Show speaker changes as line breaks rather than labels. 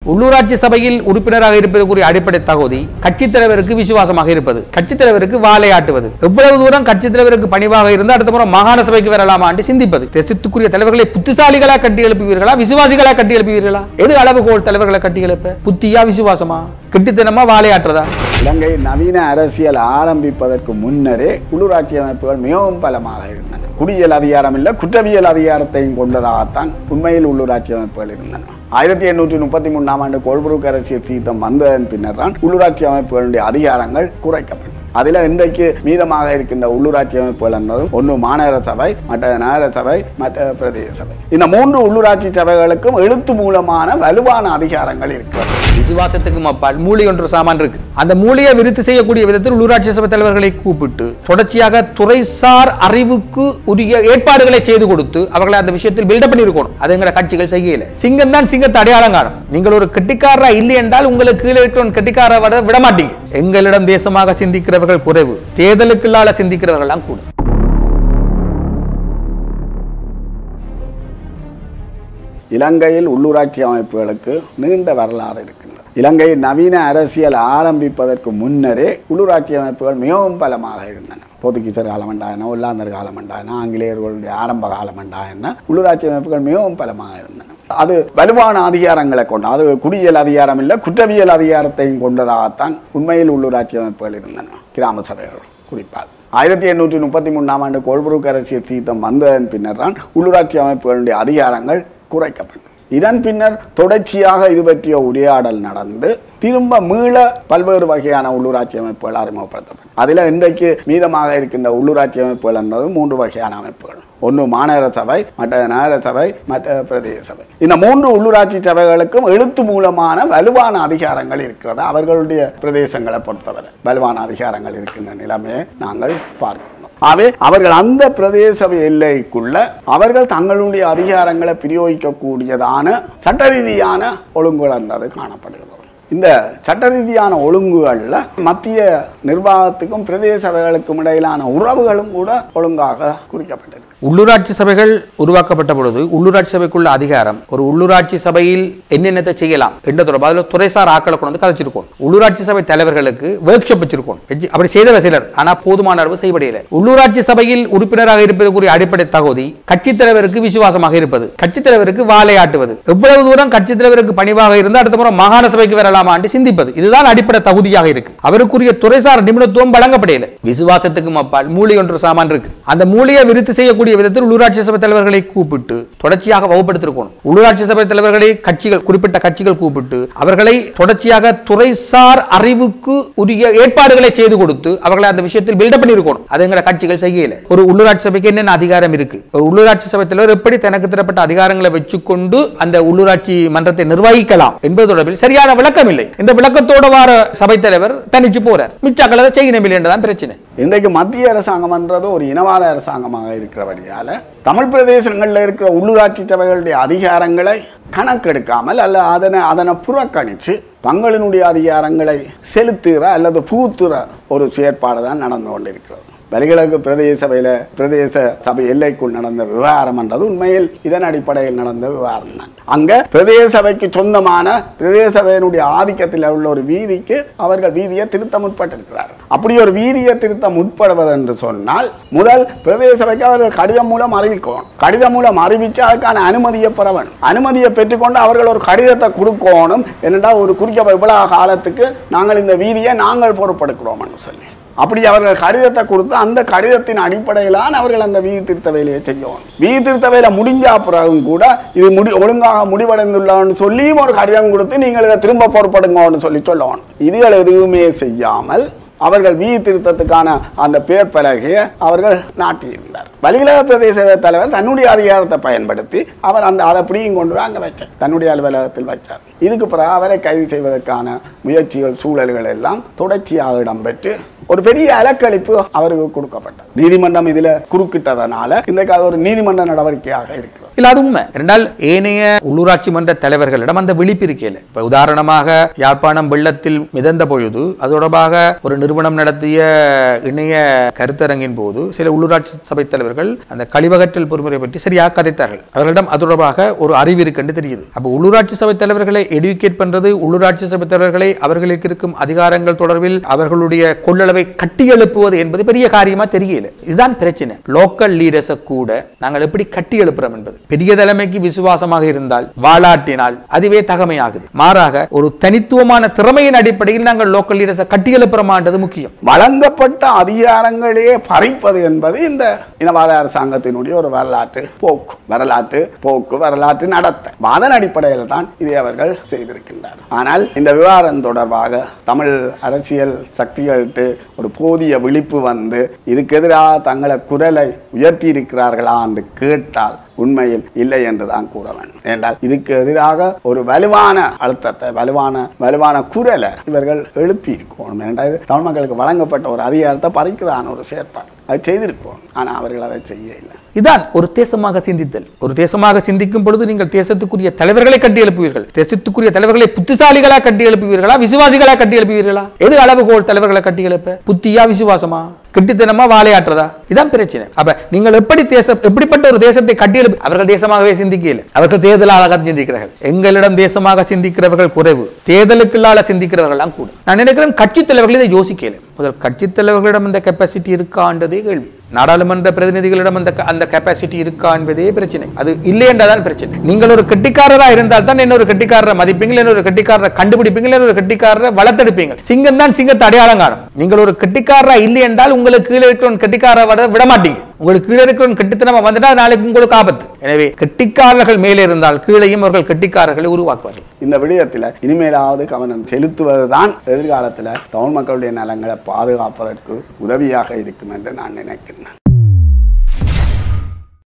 உள்ளூராட்சி சபையில் உறுப்பினராக இருப்பதற்குரிய அடிப்படை தகுதி கட்சித் தலைவருக்கு விசுவாசமாக இருப்பது கட்சித் தலைவருக்கு வாழையாட்டுவது எவ்வளவு தூரம் கட்சித் தலைவருக்கு பணிவாக இருந்து அடுத்த முறை மாகாண சபைக்கு வரலாமா என்று சிந்திப்பது தேசத்துக்குரிய தலைவர்களை புத்திசாலிகளா கட்டி எழுப்புவீர்களா விசுவாசிகளா கட்டி எழுப்புவீர்களா எது அளவுகோல் தலைவர்களை கட்டி எழுப்ப புத்தியா விசுவாசமா கெட்டித்தனமா வாழையாட்டுறதா
இலங்கை நவீன அரசியல் ஆரம்பிப்பதற்கு முன்னரே உள்ளூராட்சி அமைப்புகள் மிகவும் பலமாக இருந்தன குடியியல் அதிகாரம் இல்லை குற்றவியல் அதிகாரத்தையும் கொண்டதாகத்தான் உண்மையில் உள்ளூராட்சி அமைப்புகள் இருந்தன ஆயிரத்தி எண்ணூற்றி முப்பத்தி மூணாம் ஆண்டு கொள்புருக்கு அரசியல் சீர்திருத்தம் வந்ததன் பின்னர் தான் உள்ளூராட்சி அமைப்புகளுடைய அதிகாரங்கள் குறைக்கப்பட்டன அதில் இன்றைக்கு மீதமாக இருக்கின்ற உள்ளூராட்சி அமைப்புகள் என்பது ஒன்று மாநகர சபை மற்ற நகர சபை மற்ற பிரதேச சபை இந்த மூன்று உள்ளூராட்சி சபைகளுக்கும் எழுத்து மூலமான வலுவான அதிகாரங்கள் இருக்கிறது
விசுவாசத்துக்கு அப்பால் மூலிகை ஒன்று சாமான் இருக்கு அந்த மூலிகை விருத்தி செய்யக்கூடிய விதத்தில் உள்ளூராட்சி சபை தலைவர்களை கூப்பிட்டு தொடர்ச்சியாக துறைசார் அறிவுக்கு உரிய ஏற்பாடுகளை செய்து கொடுத்து அவர்களை அந்த விஷயத்தில் பில்டப் பண்ணியிருக்கணும் அது எங்களை கட்சிகள் செய்யல சிங்கம் தான் சிங்கத்தை அடையாளம் காணும் நீங்கள் ஒரு கெட்டிக்காரரா இல்லை என்றால் உங்களுக்கு கீழே இருக்கிறவன் கெட்டிக்காரரை வர விட மாட்டீங்க எங்களிடம் தேசமாக சிந்திக்கிறவர்கள் குறைவு தேர்தலுக்குள்ளால சிந்திக்கிறவர்கள் கூட
இலங்கையில் உள்ளூராட்சி அமைப்புகளுக்கு நீண்ட வரலாறு இருக்கின்றது இலங்கை நவீன அரசியல் ஆரம்பிப்பதற்கு முன்னரே உள்ளூராட்சி அமைப்புகள் மிகவும் பலமாக இருந்தன போர்த்துகீசர் காலம் உண்டாயின ஒல்லாந்தர் காலம் உண்டாயின ஆங்கிலேயர்களுடைய ஆரம்ப காலம் உண்டாயின உள்ளூராட்சி அமைப்புகள் மிகவும் பலமாக இருந்தன அது வலுவான அதிகாரங்களை கொண்ட அது குடியியல் அதிகாரம் இல்லை குற்றவியல் அதிகாரத்தையும் கொண்டதாகத்தான் உண்மையில் உள்ளூராட்சி அமைப்புகள் இருந்தன கிராம சபைகள் குறிப்பாக ஆயிரத்தி எண்ணூற்றி முப்பத்தி மூணாம் ஆண்டு கொள்புருக்கு அரசியல் சீர்திருத்தம் வந்ததன் பின்னர் தான் உள்ளூராட்சி அமைப்புகளுடைய அதிகாரங்கள் குறைக்கப்பட்டது இதன் பின்னர் தொடர்ச்சியாக இது பற்றிய உரையாடல் நடந்து திரும்ப மீள பல்வேறு வகையான உள்ளூராட்சி அமைப்புகள் அறிமுகப்படுத்தப்படும் அதில் இன்றைக்கு மீதமாக இருக்கின்ற உள்ளூராட்சி அமைப்புகள் என்பது மூன்று வகையான அமைப்புகள் ஒன்று மாநகர சபை மற்ற நகர சபை மற்ற பிரதேச சபை இந்த மூன்று உள்ளூராட்சி சபைகளுக்கும் எழுத்து மூலமான வலுவான அதிகாரங்கள் இருக்கிறது அவர்களுடைய பிரதேசங்களை பொறுத்தவரை வலுவான அதிகாரங்கள் இருக்கின்ற நிலைமையை நாங்கள் பார்க்கிறோம் ஆகவே அவர்கள் அந்த பிரதேச சபை எல்லைக்குள்ள அவர்கள் தங்களுடைய அதிகாரங்களை பிரயோகிக்கக்கூடியதான சட்ட ரீதியான ஒழுங்குகள் என்பது காணப்படுகிறது இந்த சட்ட ரீதியான ஒழுங்குகளில் மத்திய நிர்வாகத்துக்கும் பிரதேச சபைகளுக்கும் இடையிலான உறவுகளும் கூட ஒழுங்காக குறிக்கப்பட்டிருக்கு
உள்ளூராட்சி சபைகள் உருவாக்கப்பட்ட பொழுது உள்ளூராட்சி சபைக்குள்ள அதிகாரம் ஒரு உள்ளூராட்சி சபையில் என்னென்னத்தை செய்யலாம் என்ற தொடர்பு அதில் துறைசார் ஆக்களை கொண்டு வந்து கதைச்சிருக்கோம் உள்ளூராட்சி சபை தலைவர்களுக்கு ஒர்க் ஷாப் வச்சிருக்கோம் வெச்சு- அப்படி செய்தவர் சிலர் ஆனா போதுமான அளவு செய்யப்படையில உள்ளூராட்சி சபையில் உறுப்பினராக இருப்பதற்குரிய அடிப்படை தகுதி கட்சித் தலைவருக்கு விசுவாசமாக இருப்பது கட்சித் தலைவருக்கு வாழையாட்டுவது எவ்வளவு தூரம் கட்சித் தலைவருக்கு பணிவாக இருந்து அடுத்த முறை மாகாண சபைக்கு வரலாமா என்று சிந்திப்பது இதுதான் அடிப்படை தகுதியாக இருக்கு அவருக்குரிய துறைசார் நிபுணத்துவம் வழங்கப்படையில விசுவாசத்துக்கு அப்பால் மூலிகை ஒன்று சாமான் இருக்கு அந்த மூலிகை விருத்தி செய்யக்கூடிய விதத்தில் உள்ளூராட்சி சபை தலைவர்களை கூப்பிட்டு தொடர்ச்சியாக வகுப்படுத்திருக்கணும் உள்ளூராட்சி சபை தலைவர்களை கட்சிகள் குறிப்பிட்ட கட்சிகள் கூப்பிட்டு அவர்களை தொடர்ச்சியாக துறைசார் அறிவுக்கு உரிய ஏற்பாடுகளை செய்து கொடுத்து அவர்களை அந்த விஷயத்தில் பில்டப் பண்ணியிருக்கணும் அது எங்களை கட்சிகள் செய்யல ஒரு உள்ளூராட்சி சபைக்கு என்னென்ன அதிகாரம் இருக்கு ஒரு உள்ளூராட்சி சபை தலைவர் எப்படி தனக்கு தரப்பட்ட அதிகாரங்களை வச்சுக்கொண்டு அந்த உள்ளூராட்சி மன்றத்தை நிர்வகிக்கலாம் என்பது தொடர்பில் சரியான விளக்கம் இல்லை இந்த விளக்கத்தோட வார சபை தலைவர் தனிச்சு போறார் மிச்சாக்கள் அதை செய்யணும் இல்லை என்றுதான் பிரச்சனை
இன்றைக்கு மத்திய அரசாங்கம்ன்றது ஒரு இனவாத அரசாங்கமாக இருக்கிறபடியால தமிழ் பிரதேசங்களில் இருக்கிற உள்ளூராட்சி சபைகளுடைய அதிகாரங்களை கணக்கெடுக்காமல் அல்ல அதனை அதனை புறக்கணித்து தங்களினுடைய அதிகாரங்களை செலுத்துகிற அல்லது புகுத்துற ஒரு செயற்பாடு தான் நடந்து கொண்டிருக்கிறது வலிகிழக்கு பிரதேச சபையில் பிரதேச சபை எல்லைக்குள் நடந்த விவகாரம் என்றது உண்மையில் இதன் அடிப்படையில் நடந்த விவகாரம் தான் அங்க பிரதேச சபைக்கு சொந்தமான பிரதேச சபையினுடைய ஆதிக்கத்தில் உள்ள ஒரு வீதிக்கு அவர்கள் வீதியை திருத்த முற்பட்டிருக்கிறார்கள் அப்படி ஒரு வீதியை திருத்த முற்படுவது என்று சொன்னால் முதல் பிரதேச சபைக்கு அவர்கள் கடிதம் மூலம் அறிவிக்கணும் கடிதம் மூலம் அறிவித்து அதுக்கான அனுமதியை பெற வேண்டும் அனுமதியை பெற்றுக்கொண்டு அவர்கள் ஒரு கடிதத்தை கொடுக்கணும் என்னடா ஒரு குறிக்க இவ்வளவு காலத்துக்கு நாங்கள் இந்த வீதியை நாங்கள் பொறுப்பெடுக்கிறோம் என்று சொல்லி அப்படி அவர்கள் கடிதத்தை கொடுத்து அந்த கடிதத்தின் அடிப்படையிலான அவர்கள் அந்த வீதி திருத்த வேலையை செய்யணும் வீதி திருத்த வேலை முடிஞ்ச பிறகும் கூட இது முடி ஒழுங்காக முடிவடைந்துள்ளன்னு சொல்லியும் ஒரு கடிதம் கொடுத்து நீங்கள் இதை திரும்ப பொறுப்படுங்கன்னு சொல்லி சொல்லணும் இதுகள் எதுவுமே செய்யாமல் அவர்கள் வீதி திருத்தத்துக்கான அந்த பேர் பலகையை அவர்கள் நாட்டியிருந்தார் வலிகிழக பிரதேச தலைவர் தன்னுடைய அதிகாரத்தை பயன்படுத்தி அவர் அந்த அதை அப்படியும் கொண்டு போய் அங்கே வச்சார் தன்னுடைய அலுவலகத்தில் வச்சார் இதுக்கு பிறகு அவரை கைது செய்வதற்கான முயற்சிகள் சூழல்கள் எல்லாம் தொடர்ச்சியாக இடம்பெற்று ஒரு பெரிய அலக்களிப்பு அவருக்கு கொடுக்கப்பட்டது நீதிமன்றம் இதுல குறுக்கிட்டதனால இன்றைக்கு அது ஒரு நீதிமன்ற நடவடிக்கையாக இருக்கிறது
இல்ல அது உண்மை இரண்டால் ஏனைய உள்ளூராட்சி மன்ற தலைவர்களிடம் அந்த விழிப்பு இருக்கையில இப்ப உதாரணமாக யாழ்ப்பாணம் வெள்ளத்தில் மிதந்த பொழுது அது தொடர்பாக ஒரு நிறுவனம் நடத்திய இணைய கருத்தரங்கின் போது சில உள்ளூராட்சி சபை தலைவர்கள் அந்த கழிவகற்றல் பொறுமுறை பற்றி சரியாக கதைத்தார்கள் அவர்களிடம் அது தொடர்பாக ஒரு அறிவு இருக்குன்னு தெரியுது அப்ப உள்ளூராட்சி சபை தலைவர்களை எடுக்கேட் பண்றது உள்ளூராட்சி சபை தலைவர்களை அவர்களுக்கு இருக்கும் அதிகாரங்கள் தொடர்பில் அவர்களுடைய கொள்ளளவை கட்டி எழுப்புவது என்பது பெரிய காரியமா தெரியல இதுதான் பிரச்சனை லோக்கல் லீடர்ஸை கூட நாங்கள் எப்படி கட்டி எழுப்புறோம் என்பது பெரிய தலைமைக்கு விசுவாசமாக இருந்தால் வாளாட்டினால் அதுவே தகமையாகுது மாறாக ஒரு தனித்துவமான திறமையின் அடிப்படையில் நாங்கள் லோக்கல் லீடர்ஸை கட்டி எழுப்புறோமான்றது முக்கியம்
வழங்கப்பட்ட அதிகாரங்களையே பறிப்பது என்பது இந்த இனவாத அரசாங்கத்தினுடைய ஒரு வரலாற்று போக்கு வரலாற்று போக்கு வரலாற்று நடத்த அதன் அடிப்படையில் தான் இதை அவர்கள் செய்திருக்கின்றார் ஆனால் இந்த விவகாரம் தொடர்பாக தமிழ் அரசியல் சக்திகளுக்கு ஒரு போதிய விழிப்பு வந்து இதுக்கு எதிராக தங்களை குரலை உயர்த்தி இருக்கிறார்களா என்று கேட்டால் உண்மையில் இல்லை என்று தான் கூற வேண்டும் என்றால் இதுக்கு எதிராக ஒரு வலுவான அழுத்தத்தை வலுவான வலுவான குரலை இவர்கள் எழுப்பி இருக்கணும் என்றால் இது தமிழ் மக்களுக்கு வழங்கப்பட்ட ஒரு அதிகாரத்தை பறிக்கிறான ஒரு செயற்பாடு அது செய்திருப்போம் ஆனால் அவர்கள் அதை செய்ய இல்லை
இதான் ஒரு தேசமாக சிந்தித்தல் ஒரு தேசமாக சிந்திக்கும் பொழுது நீங்கள் தேசத்துக்குரிய தலைவர்களை கட்டி எழுப்புவீர்கள் தேசத்துக்குரிய தலைவர்களை புத்திசாலிகளா கட்டி எழுப்புவீர்களா விசுவாசிகளா கட்டி எழுப்புவீர்களா எது அளவுகோல் தலைவர்களை கட்டி எழுப்ப புத்தியா விசுவாசமா கெட்டித்தனமா வாழையாற்றுறதா இதான் பிரச்சனை அப்ப நீங்கள் எப்படி தேசம் எப்படிப்பட்ட ஒரு தேசத்தை கட்டி எழுப்பு அவர்கள் தேசமாகவே சிந்திக்கல அவர்கள் தேர்தலாக சிந்திக்கிறார்கள் எங்களிடம் தேசமாக சிந்திக்கிறவர்கள் குறைவு தேர்தலுக்குள்ளால சிந்திக்கிறவர்கள் கூட நான் நினைக்கிறேன் கட்சி தலைவர்கள் இதை யோசிக்கல முதல் கட்சி தலைவர்களிடம் இந்த கெப்பாசிட்டி இருக்கான்றதே கேள்வி நாடாளுமன்ற பிரதிநிதிகளிடம் அந்த அந்த கெப்பாசிட்டி இருக்கா என்பதே பிரச்சனை அது இல்லை என்றாதான் பிரச்சனை நீங்கள் ஒரு கெட்டிக்காரரா இருந்தால் தான் இன்னொரு கெட்டிக்காரரை மதிப்பீங்க இன்னொரு கெட்டிக்காரரை கண்டுபிடிப்பீங்க இன்னொரு கெட்டிக்காரரை வளர்த்தெடுப்பீங்க சிங்கம் தான் சிங்கத்தை அடையாளம் காணும் நீங்கள் ஒரு கெட்டிக்காரரா இல்லை என்றால் உங்களுக்கு கீழே இருக்கிறவன் கெட்டிக்காரரை வர விட மாட்டீங்க உங்களுக்கு கீழே இருக்கிறவன் கெட்டித்தனமா வந்துட்டா நாளைக்கு உங்களுக்கு ஆபத்து எனவே கெட்டிக்காரர்கள் மேலே இருந்தால் கீழையும் அவர்கள் கெட்டிக்காரர்களை உருவாக்குவார்கள்
இந்த விடயத்தில் இனிமேலாவது கவனம் செலுத்துவதுதான் எதிர்காலத்தில் தமிழ் மக்களுடைய நலங்களை பாதுகாப்பதற்கு உதவியாக இருக்கும் என்று நான் நினைக்கிறேன்